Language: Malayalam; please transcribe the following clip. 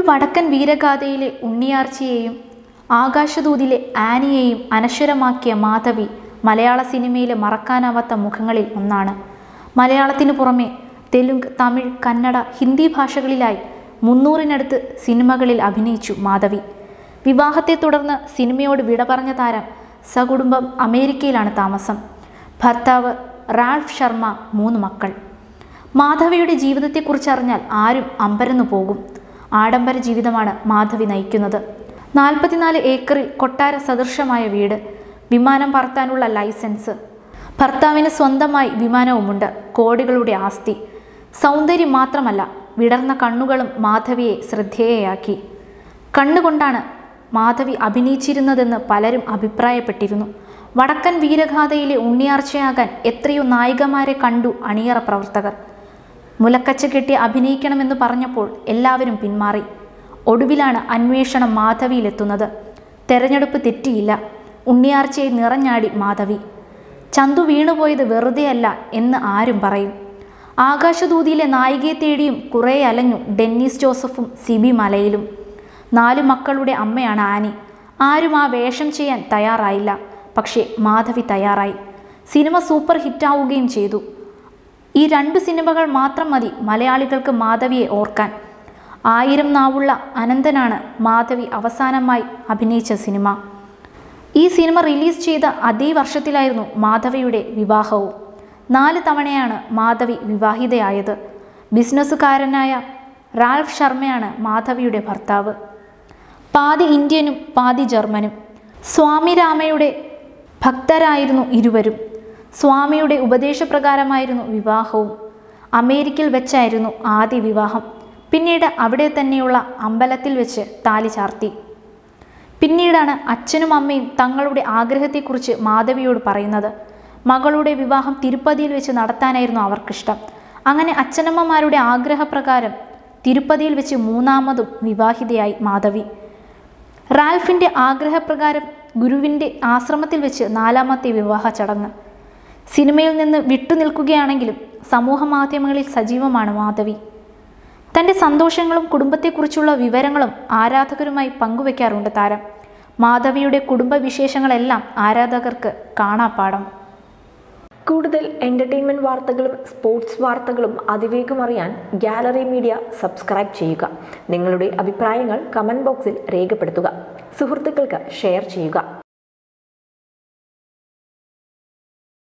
വടക്കൻ വീരഗാഥയിലെ ഉണ്ണിയാർച്ചയെയും ആകാശദൂതിലെ ആനിയെയും അനശ്വരമാക്കിയ മാധവി മലയാള സിനിമയിലെ മറക്കാനാവാത്ത മുഖങ്ങളിൽ ഒന്നാണ് മലയാളത്തിനു പുറമെ തെലുങ്ക് തമിഴ് കന്നഡ ഹിന്ദി ഭാഷകളിലായി മുന്നൂറിനടുത്ത് സിനിമകളിൽ അഭിനയിച്ചു മാധവി വിവാഹത്തെ തുടർന്ന് സിനിമയോട് വിട പറഞ്ഞ താരം സകുടുംബം അമേരിക്കയിലാണ് താമസം ഭർത്താവ് റാൾഫ് ശർമ്മ മൂന്ന് മക്കൾ മാധവിയുടെ ജീവിതത്തെക്കുറിച്ച് അറിഞ്ഞാൽ ആരും അമ്പരന്നു പോകും ആഡംബര ജീവിതമാണ് മാധവി നയിക്കുന്നത് നാൽപ്പത്തിനാല് ഏക്കറിൽ കൊട്ടാര സദൃശമായ വീട് വിമാനം പറത്താനുള്ള ലൈസൻസ് ഭർത്താവിന് സ്വന്തമായി വിമാനവുമുണ്ട് കോടികളുടെ ആസ്തി സൗന്ദര്യം മാത്രമല്ല വിടർന്ന കണ്ണുകളും മാധവിയെ ശ്രദ്ധേയയാക്കി കണ്ണുകൊണ്ടാണ് മാധവി അഭിനയിച്ചിരുന്നതെന്ന് പലരും അഭിപ്രായപ്പെട്ടിരുന്നു വടക്കൻ വീരഗാഥയിലെ ഉണ്ണിയാർച്ചയാകാൻ എത്രയോ നായികമാരെ കണ്ടു അണിയറ പ്രവർത്തകർ മുലക്കച്ച കെട്ടി അഭിനയിക്കണമെന്ന് പറഞ്ഞപ്പോൾ എല്ലാവരും പിന്മാറി ഒടുവിലാണ് അന്വേഷണം മാധവിയിലെത്തുന്നത് തെരഞ്ഞെടുപ്പ് തെറ്റിയില്ല ഉണ്ണിയാർച്ചയെ നിറഞ്ഞാടി മാധവി ചന്തു വീണുപോയത് വെറുതെയല്ല എന്ന് ആരും പറയും ആകാശദൂതിയിലെ നായികയെ തേടിയും കുറേ അലഞ്ഞു ഡെന്നീസ് ജോസഫും സിബി മലയിലും നാലു മക്കളുടെ അമ്മയാണ് ആനി ആരും ആ വേഷം ചെയ്യാൻ തയ്യാറായില്ല പക്ഷേ മാധവി തയ്യാറായി സിനിമ സൂപ്പർ ഹിറ്റാവുകയും ചെയ്തു ഈ രണ്ട് സിനിമകൾ മാത്രം മതി മലയാളികൾക്ക് മാധവിയെ ഓർക്കാൻ ആയിരം നാവുള്ള അനന്തനാണ് മാധവി അവസാനമായി അഭിനയിച്ച സിനിമ ഈ സിനിമ റിലീസ് ചെയ്ത അതേ വർഷത്തിലായിരുന്നു മാധവിയുടെ വിവാഹവും നാല് തവണയാണ് മാധവി വിവാഹിതയായത് ബിസിനസ്സുകാരനായ റാൽഫ് ശർമ്മയാണ് മാധവിയുടെ ഭർത്താവ് പാതി ഇന്ത്യനും പാതി ജർമ്മനും സ്വാമി രാമയുടെ ഭക്തരായിരുന്നു ഇരുവരും സ്വാമിയുടെ ഉപദേശപ്രകാരമായിരുന്നു വിവാഹവും അമേരിക്കയിൽ വെച്ചായിരുന്നു ആദ്യ വിവാഹം പിന്നീട് അവിടെ തന്നെയുള്ള അമ്പലത്തിൽ വെച്ച് താലി ചാർത്തി പിന്നീടാണ് അച്ഛനും അമ്മയും തങ്ങളുടെ ആഗ്രഹത്തെക്കുറിച്ച് മാധവിയോട് പറയുന്നത് മകളുടെ വിവാഹം തിരുപ്പതിയിൽ വെച്ച് നടത്താനായിരുന്നു അവർക്കിഷ്ടം അങ്ങനെ അച്ഛനമ്മമാരുടെ ആഗ്രഹപ്രകാരം തിരുപ്പതിയിൽ വെച്ച് മൂന്നാമതും വിവാഹിതയായി മാധവി റാൽഫിൻ്റെ ആഗ്രഹപ്രകാരം ഗുരുവിൻ്റെ ആശ്രമത്തിൽ വെച്ച് നാലാമത്തെ വിവാഹ ചടങ്ങ് സിനിമയിൽ നിന്ന് വിട്ടുനിൽക്കുകയാണെങ്കിലും സമൂഹ മാധ്യമങ്ങളിൽ സജീവമാണ് മാധവി തൻ്റെ സന്തോഷങ്ങളും കുടുംബത്തെക്കുറിച്ചുള്ള വിവരങ്ങളും ആരാധകരുമായി പങ്കുവെക്കാറുണ്ട് താരം മാധവിയുടെ കുടുംബവിശേഷങ്ങളെല്ലാം ആരാധകർക്ക് കാണാപ്പാടം കൂടുതൽ എൻ്റർടൈൻമെൻറ്റ് വാർത്തകളും സ്പോർട്സ് വാർത്തകളും അതിവേഗം അറിയാൻ ഗാലറി മീഡിയ സബ്സ്ക്രൈബ് ചെയ്യുക നിങ്ങളുടെ അഭിപ്രായങ്ങൾ കമൻറ്റ് ബോക്സിൽ രേഖപ്പെടുത്തുക സുഹൃത്തുക്കൾക്ക് ഷെയർ ചെയ്യുക